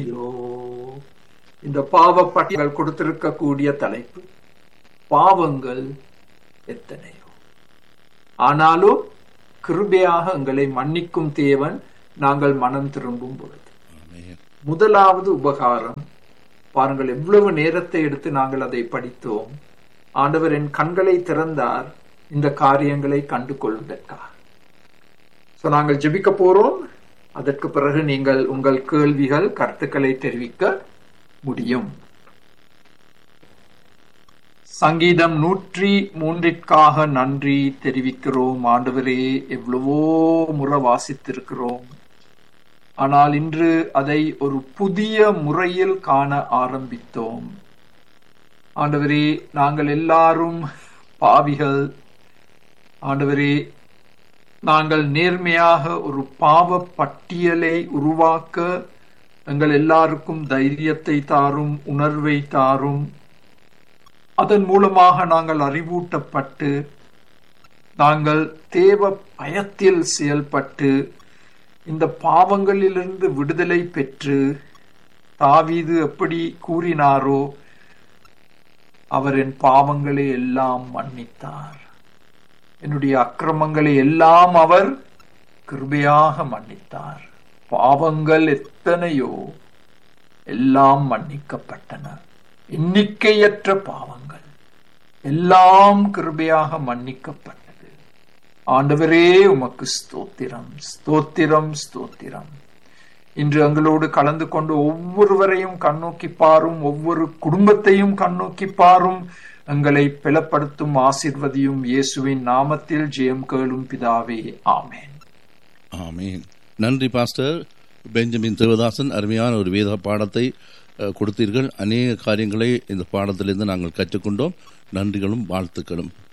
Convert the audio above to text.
ஐயோ இந்த பாவ பட்டியல் கொடுத்திருக்கக்கூடிய தலைப்பு பாவங்கள் எத்தனையோ ஆனாலும் கிருபையாக எங்களை மன்னிக்கும் தேவன் நாங்கள் மனம் திரும்பும் பொழுது ஆமென். முதலாவது உபகாரம் பாருங்கள் எவ்வளவு நேரத்தை எடுத்து நாங்கள் அதை படித்தோம் ஆண்டவர் என் கண்களை திறந்தார் இந்த காரியங்களை கண்டு கொள்வதற்காக சோ நாங்கள் ஜெபிக்க போறோம் அதற்கு பிறகு நீங்கள் உங்கள் கேள்விகள் கருத்துக்களை தெரிவிக்க முடியும் சங்கீதம் நூற்றி மூன்றிற்காக நன்றி தெரிவிக்கிறோம் ஆண்டவரே எவ்வளவோ முறை வாசித்திருக்கிறோம் ஆனால் இன்று அதை ஒரு புதிய முறையில் காண ஆரம்பித்தோம் ஆண்டவரே நாங்கள் எல்லாரும் பாவிகள் ஆண்டவரே நாங்கள் நேர்மையாக ஒரு பாவ பட்டியலை உருவாக்க எங்கள் எல்லாருக்கும் தைரியத்தை தாரும் உணர்வை தாரும் அதன் மூலமாக நாங்கள் அறிவூட்டப்பட்டு நாங்கள் தேவ பயத்தில் செயல்பட்டு இந்த பாவங்களிலிருந்து விடுதலை பெற்று தாவீது எப்படி கூறினாரோ அவர் என் பாவங்களை எல்லாம் மன்னித்தார் என்னுடைய அக்கிரமங்களை எல்லாம் அவர் கிருபையாக மன்னித்தார் பாவங்கள் எத்தனையோ எல்லாம் மன்னிக்கப்பட்டன எண்ணிக்கையற்ற பாவங்கள் எல்லாம் கிருபையாக மன்னிக்கப்பட்டது ஆண்டவரே உமக்கு ஸ்தோத்திரம் ஸ்தோத்திரம் ஸ்தோத்திரம் இன்று எங்களோடு கலந்து கொண்டு ஒவ்வொருவரையும் கண்ணோக்கி பாரும் ஒவ்வொரு குடும்பத்தையும் கண்ணோக்கி பாரும் எங்களை பிளப்படுத்தும் ஆசிர்வதியும் இயேசுவின் நாமத்தில் ஜெயம் கேளும் பிதாவே ஆமேன் ஆமீன் நன்றி பாஸ்டர் பெஞ்சமின் சிவதாசன் அருமையான ஒரு வேத பாடத்தை அஹ், கொடுத்தீர்கள் அநேக காரியங்களை இந்த பாடத்திலிருந்து நாங்கள் கற்றுக்கொண்டோம் நன்றிகளும் வாழ்த்துக்களும்